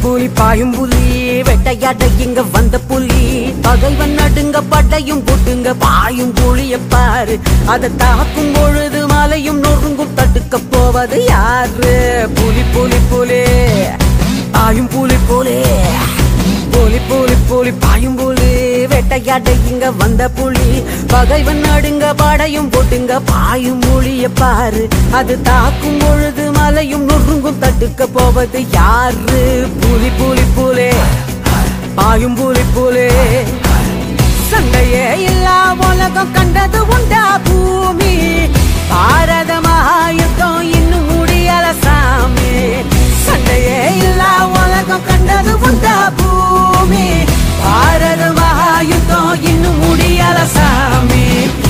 புலி பாயும் புலி வெட்டையாட இங்க வந்த புலி பகைவன் நடுங்க பட்டையும் போட்டுங்க பாயும் புலிய பாரு அதை தாக்கும் பொழுது மலையும் நொறுங்கும் தடுக்க போவது யாரு புலி புலி புலி பாயும் புலி புலி புலி புலி புலி பாயும் புலி வேட்டையாட இங்க வந்த புலி பகைவன் நடுங்க படையும் போட்டுங்க பாயும் மொழிய பாரு அது தாக்கும் பொழுது மலையும் நொறுங்கும் தடுக்க போவது யாரு புலி புலி புலே பாயும் புலி புலே சண்டையே இல்லா உலகம் கண்டது உண்டா பூமி பாரத மகாயுத்தம் இன்னும் முடியல சாமி சண்டையே இல்லா உலகம் கண்டது உண்டா பூமி பாரத மகாயுத்தம் இன்னும் முடியல சாமி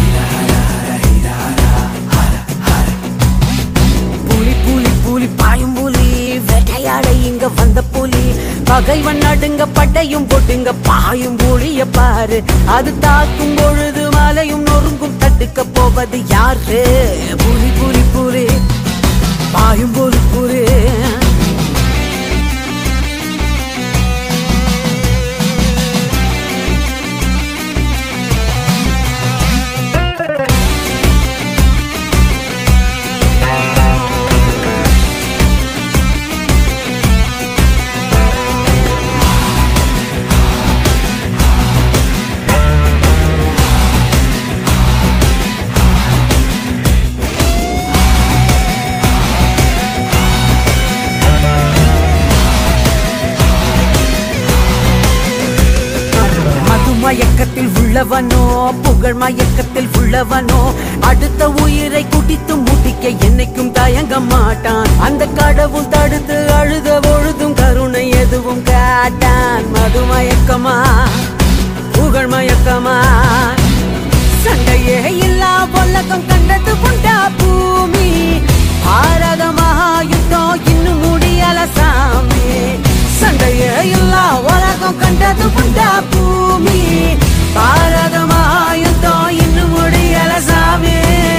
புலி புலி புலி பாயும் புலி வேட்டையாட இங்க வந்த புலி பகைவன் நடுங்க பட்டையும் போட்டுங்க பாயும் புலிய பாரு அது தாக்கும் பொழுது மலையும் நொறுங்கும் தடுக்க போவது யாரு புலி புலி புலி பாயும் புலி புலி மது மயக்கத்தில் உள்ளவனோ புகழ் மயக்கத்தில் உள்ளவனோ அடுத்த உயிரை குடித்து முடிக்க என்னைக்கும் தயங்க மாட்டான் அந்த கடவுள் தடுத்து அழுத பொழுதும் கருணை எதுவும் காட்டான் மது மயக்கமா புகழ் மயக்கமா சண்டையே இல்லா உலகம் கண்டது உண்டா பூமி பாரத மகாயுத்தம் இன்னும் முடியல சாமி சண்டையே இல்லா உலகம் கண்டது உண்டா பூமி பாரத மகாயுத்தம் இன்னும் முடியல சாமி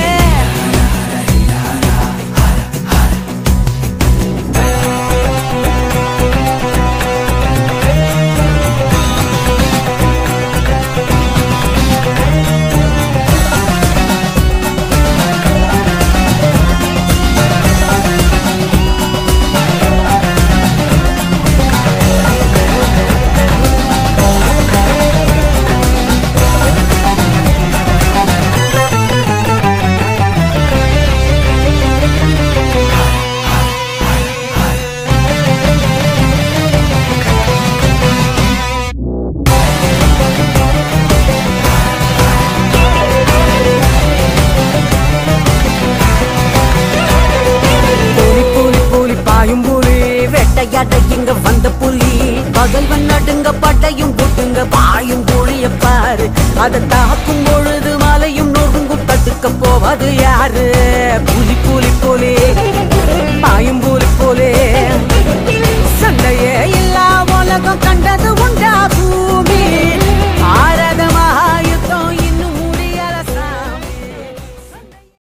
புலி புலி புலி பாயும் புலி வேட்டையாட இங்க வந்த புலி பகல்வன் நடுங்க பட்டையும் போட்டுங்க பாயும் புலிய பாரு அதை தாக்கும் பொழுது மலையும் நொறுங்கும் தடுக்க போவது யாரு